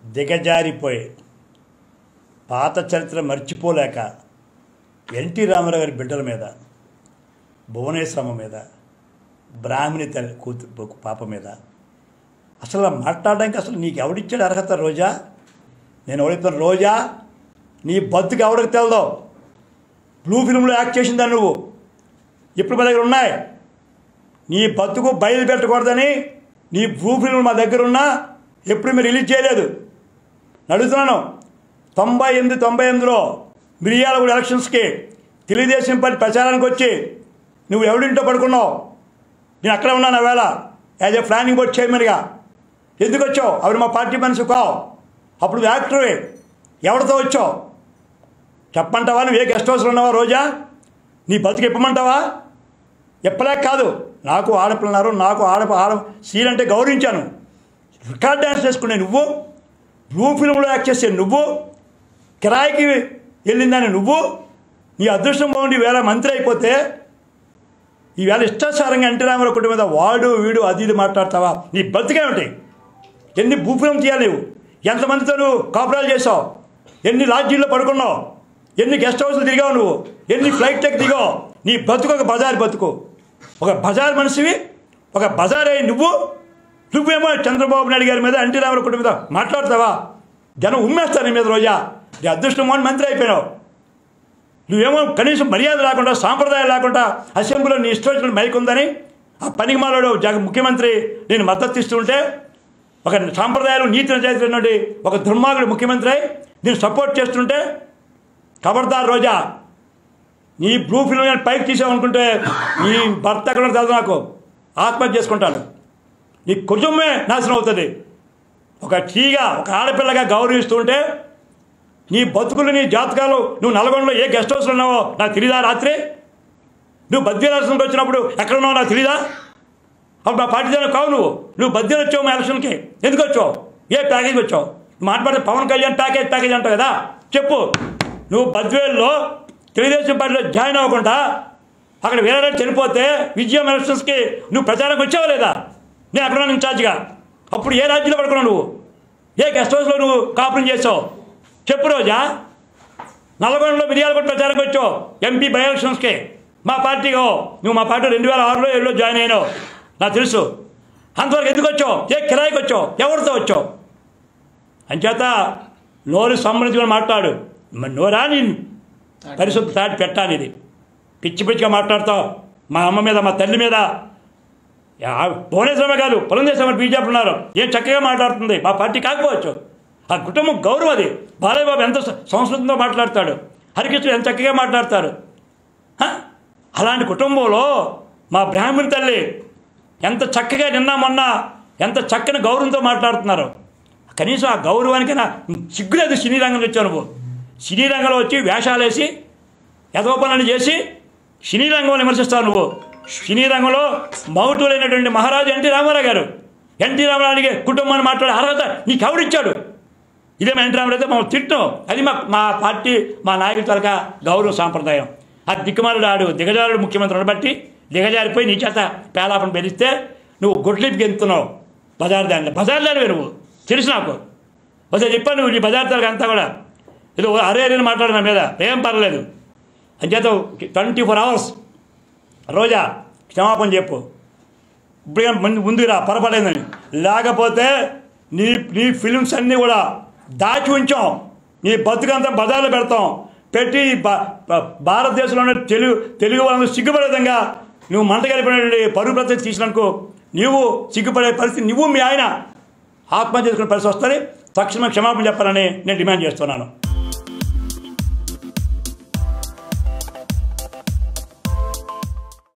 దిగజారిపోయి పాత చరిత్ర మర్చిపోలేక ఎన్టీ రామారావు గారి బిడ్డల మీద భువనేశ్వరమ్మ మీద బ్రాహ్మణి తల్లి కూతురు పాప మీద అసలు మాట్లాడడానికి అసలు నీకు ఎవడిచ్చాడు అర్హత రోజా నేను ఎవడిస్తాను రోజా నీ బతుకు ఎవరికి తెలదో బ్లూ ఫిల్మ్లో యాక్ట్ చేసిందా నువ్వు ఇప్పుడు మా దగ్గర ఉన్నాయి నీ బతుకు బయలు పెట్టకూడదని నీ బ్లూ ఫిల్మ్ మా దగ్గర ఉన్నా ఎప్పుడు మీరు రిలీజ్ చేయలేదు నడుస్తున్నాను తొంభై ఎనిమిది తొంభై ఎనిమిదిలో మిరియాలగూడ ఎలక్షన్స్కి తెలుగుదేశం పార్టీ ప్రచారానికి వచ్చి నువ్వు ఎవడింటో పడుకున్నావు నేను అక్కడే ఉన్నాను వేళ యాజ్ ఏ ప్లానింగ్ బోర్డ్ చైర్మన్గా ఎందుకు వచ్చావు అవి మా పార్టీ మనిషి కావు అప్పుడు నువ్వు యాక్టర్వే ఎవరితో వచ్చావు చెప్పమంటావా నువ్వు ఏ గెస్ట్ హౌస్లో ఉన్నావా రోజా నీ బతుకు ఇప్పమంటావా ఎప్పలేక కాదు నాకు ఆడపిల్లన్నారు నాకు ఆడ ఆడ సీన్ అంటే గౌరవించాను రికార్డ్ డ్యాన్స్ చేసుకునే నువ్వు బ్లూ ఫిల్మ్లో యాక్ట్ చేసే నువ్వు కిరాయికి వెళ్ళిందని నువ్వు నీ అదృష్టం బాగుండి వేళ మంత్రి అయిపోతే ఈవేళ ఇష్టాచారంగా ఎన్టీ రామారావు కుటుంబం మీద వాడు వీడు అది ఇది మాట్లాడతావా నీ బతికే ఉంటాయి ఎన్ని భూఫిలం తీయాలి నువ్వు ఎంతమందితో నువ్వు కాపురాలు చేసావు ఎన్ని లాడ్జీల్లో పడుకున్నావు ఎన్ని గెస్ట్ హౌస్లు తిరిగావు నువ్వు ఎన్ని ఫ్లైట్లకు దిగావు నీ బతుకు ఒక బజార్ బతుకు ఒక బజార్ మనిషివి ఒక బజార్ అయ్యి నువ్వు నువ్వేమో చంద్రబాబు నాయుడు గారి మీద ఎన్టీ రామారావు కుటుంబం మీద మాట్లాడతావా జనం ఉమ్మేస్తారు నీ మీద రోజా నీ అదృష్టం మోహన్ మంత్రి అయిపోయినావు నువ్వేమో కనీసం మర్యాద లేకుండా సాంప్రదాయం లేకుండా అసెంబ్లీలో నీ ఇష్టం వచ్చిన మైక్ ఉందని ఆ పనికి మాలోడు జగ ముఖ్యమంత్రి నేను మద్దతు ఇస్తుంటే ఒక సాంప్రదాయాలు నీతి నిజాయితీ ఒక దుర్మార్గుడు ముఖ్యమంత్రి అయి నేను సపోర్ట్ చేస్తుంటే ఖబర్దార్ రోజా నీ బ్లూ ఫిల్మ్ నేను పైకి తీసామనుకుంటే నీ భర్త ఎక్కడ తెలుసు నాకు ఆత్మహత్య చేసుకుంటాను నీ కుటుంబమే నాశనం అవుతుంది ఒక స్త్రీగా ఒక ఆడపిల్లగా గౌరవిస్తుంటే నీ బతుకులు నీ జాతకాలు నువ్వు నల్గొండలో ఏ గెస్ట్ హౌస్లో ఉన్నావో నాకు తెలియదా రాత్రి నువ్వు బద్రీరాష్ట్రంకి వచ్చినప్పుడు ఎక్కడ ఉన్నావో నాకు తెలియదా అప్పుడు మా పార్టీ దాని కావు నువ్వు నువ్వు బద్దీలు వచ్చావు మా ఎలక్షన్కి ఎందుకు వచ్చావు ఏ ప్యాకేజ్ వచ్చావు నువ్వు మాట్లాడితే పవన్ కళ్యాణ్ ప్యాకేజ్ ప్యాకేజ్ అంటావు కదా చెప్పు నువ్వు బద్వేల్లో తెలుగుదేశం పార్టీలో జాయిన్ అవ్వకుండా అక్కడ వేరే చనిపోతే విజయం ఎలక్షన్స్కి నువ్వు ప్రచారంకి వచ్చావా లేదా నేను అక్కడ ఉన్నాను ఇన్ఛార్జిగా అప్పుడు ఏ రాజ్యంలో పడుకున్నావు నువ్వు ఏ గెస్ట్ హౌస్లో నువ్వు కాపురం చేసావు చెప్పు రోజా నల్గొండలో మిర్యాలగొట్ట ప్రచారంకి వచ్చావు ఎంపీ బై ఎలక్షన్స్కి మా పార్టీగా నువ్వు మా పార్టీ రెండు వేల ఆరులో ఏడులో జాయిన్ అయినావు నాకు తెలుసు అంతవరకు ఎందుకు వచ్చావు ఏ కిరాయికి వచ్చావు ఎవరితో వచ్చావు అంచేత నోరు సంబంధించుకొని మాట్లాడు మరి నోరా నేను పరిశుద్ధ తాటి పెట్టాలి ఇది పిచ్చి పిచ్చిగా మాట్లాడతావు మా అమ్మ మీద మా తల్లి మీద యా- భువనేశ్వరమే కాదు పురంధేశ్వరం బీజేపీ ఉన్నారు ఏం చక్కగా మాట్లాడుతుంది మా పార్టీ కాకపోవచ్చు ఆ కుటుంబం గౌరవం అది బాలయ్య బాబు ఎంత స- సంస్కృతంతో మాట్లాడతాడు హరికృష్ణ ఎంత చక్కగా మాట్లాడతారు హ? అలాంటి కుటుంబంలో మా బ్రాహ్మణి తల్లి ఎంత చక్కగా నిన్న మొన్న ఎంత చక్కని గౌరవంతో మాట్లాడుతున్నారు కనీసం ఆ గౌరవానికైనా సిగ్గులేదు సినీ రంగంలో వచ్చావు నువ్వు సినీ రంగంలో వచ్చి వేషాలు వేసి యథోపనాలు చేసి సినీ రంగంలో విమర్శిస్తావు నువ్వు సినీ రంగంలో మౌటులైనటువంటి మహారాజు ఎన్టీ రామారావు గారు ఎన్టీ రామారావుకి కుటుంబాన్ని మాట్లాడే అర్హత నీకు ఎవరిచ్చాడు ఇదే మా ఎన్టీ రామారావు అయితే మమ్మల్ని తిట్టం అది మా మా పార్టీ మా నాయకుల తలక గౌరవ సాంప్రదాయం ఆ దిక్కుమాలుడు ఆడు దిగజారుడు ముఖ్యమంత్రిని బట్టి దిగజారిపోయి నీ చేత పేలాపను పెరిస్తే నువ్వు గుడ్లిపికి ఎంతున్నావు బజార్ దానిలో బజార్ దానివే నువ్వు తెలుసు నాకు ఒకసారి చెప్పాను నువ్వు నీ బజార్ తలక అంతా కూడా ఏదో అరే అరే మాట్లాడు నా మీద ఏం పర్లేదు అంచేత ట్వంటీ ఫోర్ అవర్స్ రోజా క్షమాపణ చెప్పు ఇప్పుడే ముందు ముందుకు రా పొరపడేందని లేకపోతే నీ నీ ఫిలిమ్స్ అన్నీ కూడా దాచి ఉంచాం నీ బతుకంతా బజార్లో పెడతాం పెట్టి భా- భా- భారతదేశంలోనే తెలుగు తెలుగు వాళ్ళని సిగ్గుపడే విధంగా నువ్వు మంటగలిపినటువంటి పరుగు ప్రతిష్ఠ తీసినందుకు నువ్వు సిగ్గుపడే పరిస్థితి నువ్వు మీ ఆయన ఆత్మహత్య చేసుకునే పరిస్థితి వస్తుంది తక్షణమే క్షమాపణ చెప్పాలని నేను డిమాండ్ చేస్తున్నాను